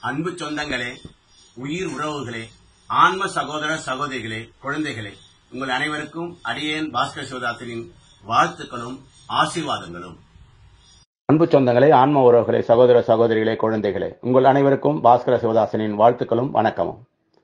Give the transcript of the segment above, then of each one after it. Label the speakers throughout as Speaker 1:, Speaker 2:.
Speaker 1: அன்பு சொந்தங்களே உயிர் உறவுகளே ஆன்ம சகோதர சகோதரிகளே குழந்தைகளே உங்கள் அனைவருக்கும் அடியேன் பாஸ்கர் சிவதாசனின் வாழ்த்துக்களும் ஆசீர்வாதங்களும்
Speaker 2: அன்பு சொந்தங்களே ஆன்ம உறவுகளே சகோதர சகோதரிகளே குழந்தைகளே உங்கள் அனைவருக்கும் பாஸ்கர சிவதாசனின் வாழ்த்துக்களும் வணக்கமும்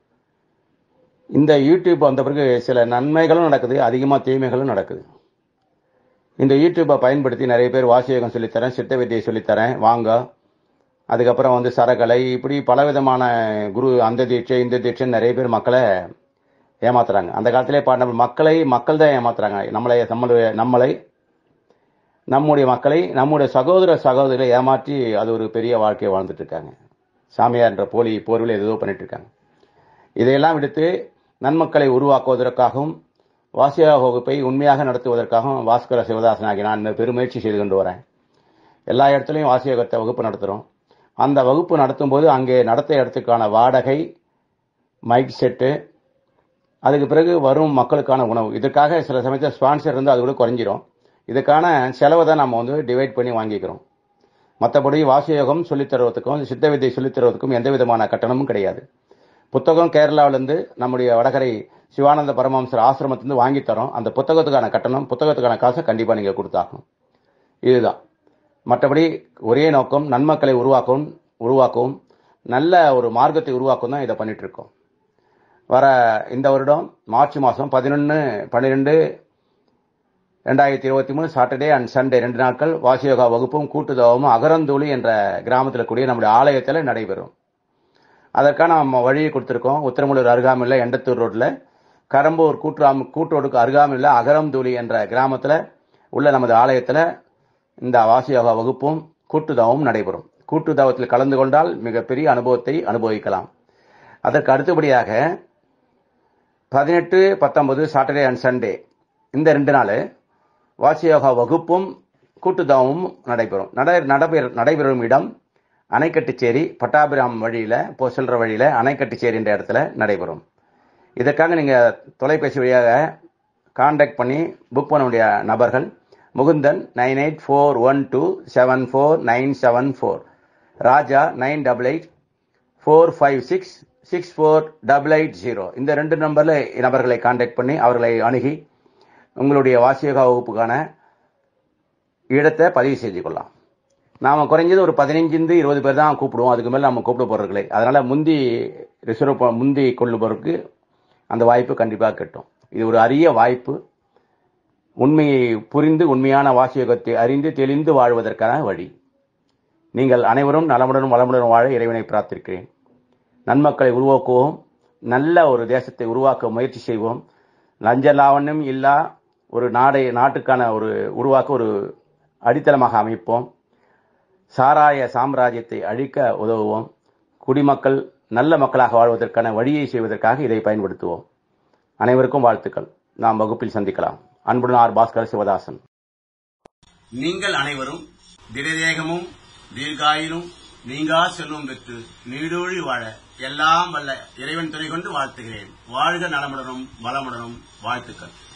Speaker 2: இந்த யூடியூப் வந்த பிறகு சில நன்மைகளும் நடக்குது அதிகமாக தீமைகளும் நடக்குது இந்த யூடியூப்பை பயன்படுத்தி நிறைய பேர் வாசியோகம் சொல்லித்தரேன் சித்த வித்தியை சொல்லித்தரேன் வாங்க அதுக்கப்புறம் வந்து சரகலை இப்படி பலவிதமான குரு அந்த தீட்சை இந்த தீட்சை நிறைய பேர் மக்களை ஏமாத்துறாங்க அந்த காலத்திலே பாட மக்களை மக்கள் தான் ஏமாத்துறாங்க நம்மளை நம்மளுடைய நம்மளை நம்முடைய மக்களை நம்முடைய சகோதர சகோதரிகளை ஏமாற்றி அது ஒரு பெரிய வாழ்க்கையை வாழ்ந்துட்டு இருக்காங்க சாமியார் என்ற போலி போர்வில் ஏதோ பண்ணிட்டு இருக்காங்க இதையெல்லாம் விடுத்து நன்மக்களை உருவாக்குவதற்காகவும் வாசியாக வகுப்பை உண்மையாக நடத்துவதற்காகவும் பாஸ்கர சிவதாசன் ஆகிய நான் பெருமுயற்சி செய்து கொண்டு வரேன் எல்லா இடத்துலையும் வாசியோகத்தை வகுப்பு நடத்துகிறோம் அந்த வகுப்பு நடத்தும்போது அங்கே நடத்த இடத்துக்கான வாடகை மைக் செட்டு அதுக்கு பிறகு வரும் மக்களுக்கான உணவு இதற்காக சில சமயத்தில் ஸ்பான்சர் இருந்து அது கூட குறைஞ்சிரும் இதுக்கான செலவை தான் நம்ம வந்து டிவைட் பண்ணி வாங்கிக்கிறோம் மற்றபடி வாசியோகம் சொல்லித் தருவதற்கும் சித்த வித்தை சொல்லித் தருவதற்கும் எந்த விதமான கட்டணமும் கிடையாது புத்தகம் கேரளாவிலிருந்து நம்முடைய வடகரை சிவானந்த பரமஹம்சர் ஆசிரமத்திலிருந்து வாங்கி தரோம் அந்த புத்தகத்துக்கான கட்டணம் புத்தகத்துக்கான காசை கண்டிப்பாக நீங்கள் கொடுத்தாகணும் இதுதான் மற்றபடி ஒரே நோக்கம் நன்மக்களை உருவாக்கவும் உருவாக்கவும் நல்ல ஒரு மார்க்கத்தை உருவாக்கவும் தான் இதை பண்ணிட்டு இருக்கோம் வர இந்த வருடம் மார்ச் மாதம் பதினொன்று பன்னிரெண்டு ரெண்டாயிரத்தி இருபத்தி மூணு சாட்டர்டே அண்ட் சண்டே ரெண்டு நாட்கள் வாசியோகா வகுப்பும் கூட்டுதவமும் அகரந்தூளி என்ற கிராமத்தில் கூடிய நம்முடைய ஆலயத்தில் நடைபெறும் அதற்கான நம்ம வழியை கொடுத்துருக்கோம் உத்தரமூலூர் அருகாமையில் எண்டத்தூர் ரோட்டில் கரம்பூர் கூட்டுராம் கூட்டோடுக்கு அருகாமையில் அகரம்தூளி என்ற கிராமத்தில் உள்ள நமது ஆலயத்தில் இந்த வாசியோகா வகுப்பும் கூட்டுதவமும் நடைபெறும் கூட்டுதவத்தில் கலந்து கொண்டால் மிகப்பெரிய அனுபவத்தை அனுபவிக்கலாம் அதற்கு அடுத்தபடியாக பதினெட்டு பத்தொன்பது சாட்டர்டே அண்ட் சண்டே இந்த ரெண்டு நாள் வாசியோகா வகுப்பும் கூட்டுதவமும் நடைபெறும் நடை நடைபெற நடைபெறும் இடம் அணைக்கட்டுச்சேரி பட்டாபிராம் வழியில் இப்போ செல்ற வழியில் அணைக்கட்டுச்சேரி என்ற இடத்துல நடைபெறும் இதற்காக நீங்கள் தொலைபேசி வழியாக காண்டாக்ட் பண்ணி புக் பண்ண வேண்டிய நபர்கள் Mukundan nine eight four one two seven four nine seven four Raja nine double eight four five six six four double eight zero இந்த ரெண்டு நம்பரில் நபர்களை காண்டாக்ட் பண்ணி அவர்களை அணுகி உங்களுடைய வாசியோகா வகுப்புக்கான இடத்தை பதிவு செய்து கொள்ளலாம் நாம் குறைஞ்சது ஒரு பதினஞ்சிருந்து இருபது பேர் தான் கூப்பிடுவோம் அதுக்கு மேலே நம்ம கூப்பிட போகிறீர்களே அதனால் முந்தி ரிசர்வ் முந்தி கொள்ளுபவருக்கு அந்த வாய்ப்பு கண்டிப்பாக கிட்டும் இது ஒரு அரிய வாய்ப்பு உண்மையை புரிந்து உண்மையான வாசியோகத்தை அறிந்து தெளிந்து வாழ்வதற்கான வழி நீங்கள் அனைவரும் நலமுடனும் வளமுடனும் வாழ இறைவனை பிரார்த்திக்கிறேன் நன்மக்களை உருவாக்குவோம் நல்ல ஒரு தேசத்தை உருவாக்க முயற்சி செய்வோம் லஞ்ச லாவண்யம் இல்லா ஒரு நாடை நாட்டுக்கான ஒரு உருவாக்க ஒரு அடித்தளமாக அமைப்போம் சாராய சாம்ராஜ்யத்தை அழிக்க உதவுவோம் குடிமக்கள் நல்ல மக்களாக வாழ்வதற்கான வழியை செய்வதற்காக இதை பயன்படுத்துவோம் அனைவருக்கும் வாழ்த்துக்கள் நாம் வகுப்பில் சந்திக்கலாம் அன்புடன் ஆர் பாஸ்கர் சிவதாசன்
Speaker 1: நீங்கள் அனைவரும் திடதேகமும் தீர்காயிலும் நீங்கா செல்வம் பெற்று நீடூழி வாழ எல்லாம் வல்ல இறைவன் துணை கொண்டு வாழ்த்துகிறேன் வாழ்க நலமுடனும் வளமுடனும் வாழ்த்துக்கள்